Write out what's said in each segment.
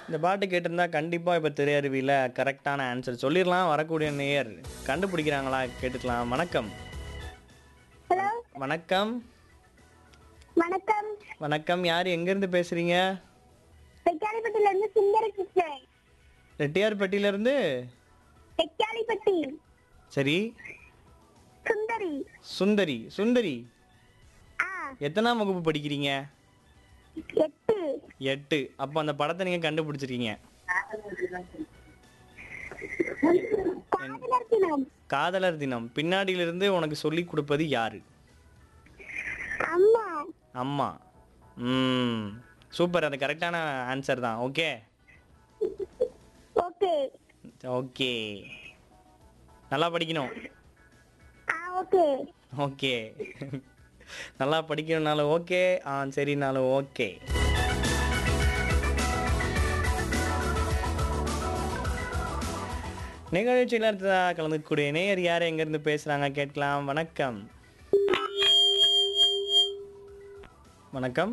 இந்த பாட்டு கேட்டிருந்தா கண்டிப்பாக இப்போ திரையருவியில் கரெக்டான ஆன்சர் சொல்லிடலாம் வரக்கூடிய நேயர் கண்டுபிடிக்கிறாங்களா கேட்டுக்கலாம் வணக்கம் ஹலோ வணக்கம் வணக்கம் வணக்கம் யார் எங்கேருந்து பேசுகிறீங்க தெக்காலிப்பட்டில இருந்து சுந்தர கிருஷ்ணன் ரெட்டியார்பட்டியிலேருந்து தெக்காலிப்பட்டி சரி சுந்தரி சுந்தரி சுந்தரி ஆ எத்தனாம் வகுப்பு படிக்கிறீங்க எட்டு எட்டு அப்போ அந்த படத்தை நீங்கள் கண்டுபிடிச்சிருக்கீங்க காதலர் தினம் காதலர் தினம் பின்னாடியிலிருந்து உனக்கு சொல்லி கொடுப்பது யாரு அம்மா அம்மா ம் சூப்பர் அது கரெக்டான ஆன்சர் தான் ஓகே ஓகே ஓகே நல்லா படிக்கணும் ஆ ஓகே ஓகே நல்லா படிக்கணும்னாலும் ஓகே ஆ சரினாலும் ஓகே நிகழ்ச்சியில் அடுத்ததாக கலந்துக்கூடிய நேயர் யார் எங்கேருந்து பேசுகிறாங்க கேட்கலாம் வணக்கம் வணக்கம்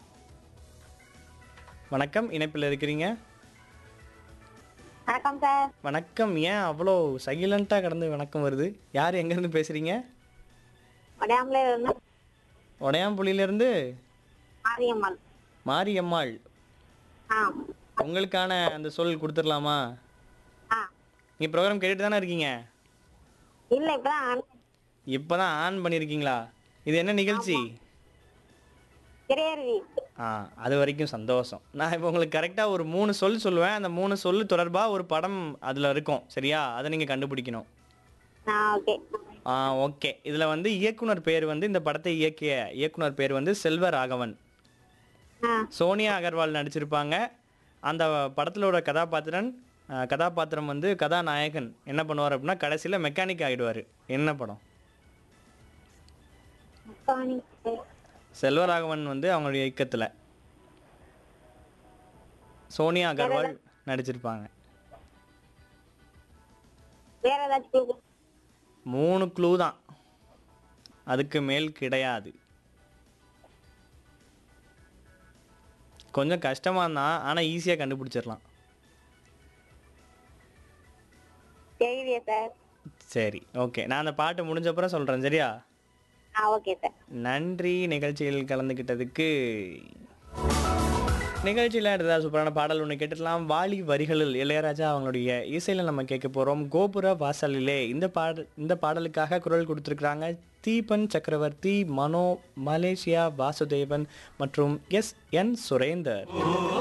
வணக்கம் இணைப்பில் இருக்கிறீங்க வணக்கம் சார் வணக்கம் ஏன் அவ்வளோ சைலண்ட்டாக கடந்து வணக்கம் வருது யார் எங்கேருந்து பேசுகிறீங்க உடையாமல இருந்து உடையாம்புலியிலேருந்து மாரியம்மன் மாரியம்மாள் ஆ உங்களுக்கான அந்த சொல் கொடுத்துடலாமா ஆ நீங்கள் ப்ரோக்ராம் கேட்டுட்டு தானே இருக்கீங்க இல்ல இப்பதான் இப்போ தான் ஆன் பண்ணியிருக்கீங்களா இது என்ன நிகழ்ச்சி திரையருவி ஆ அது வரைக்கும் சந்தோஷம் நான் இப்போ உங்களுக்கு கரெக்டாக ஒரு மூணு சொல் சொல்லுவேன் அந்த மூணு சொல் தொடர்பாக ஒரு படம் அதில் இருக்கும் சரியா அதை நீங்கள் கண்டுபிடிக்கணும் ஆ ஓகே ஆ ஓகே இதில் வந்து இயக்குனர் பேர் வந்து இந்த படத்தை இயக்கிய இயக்குனர் பேர் வந்து செல்வராகவன் ஆ சோனியா அகர்வால் நடிச்சிருப்பாங்க அந்த படத்தில் உள்ள கதாபாத்திரன் அஹ், கதாபாத்திரம் வந்து கதாநாயகன் என்ன பண்ணுவார் அப்படின்னா கடைசியில் மெக்கானிக் ஆகிடுவார் என்ன படம் மெக்கானிக் செல்வராகவன் வந்து அவங்களுடைய இயக்கத்தில் சோனியா அகர்வால் நடிச்சிருப்பாங்க வேற ஏதாச்சும் மூணு க்ளூ தான் அதுக்கு மேல் கிடையாது கொஞ்சம் கஷ்டமாக தான் ஆனால் ஈஸியாக கண்டுபிடிச்சிடலாம் தெரியலையே சார் சரி ஓகே நான் அந்த பாட்டு முடிஞ்சப்புறம் சொல்கிறேன் சரியா ஆ ஓகே சார் நன்றி நிகழ்ச்சியில் கலந்துக்கிட்டதுக்கு நிகழ்ச்சியில் அடுத்ததாக சூப்பரான பாடல் ஒன்று கேட்டுடலாம் வாலி வரிகளில் இளையராஜா அவங்களுடைய இசையில் நம்ம கேட்க போகிறோம் கோபுர வாசலிலே இந்த பாட இந்த பாடலுக்காக குரல் கொடுத்துருக்குறாங்க தீபன் சக்கரவர்த்தி மனோ மலேசியா வாசுதேவன் மற்றும் எஸ் என் சுரேந்தர்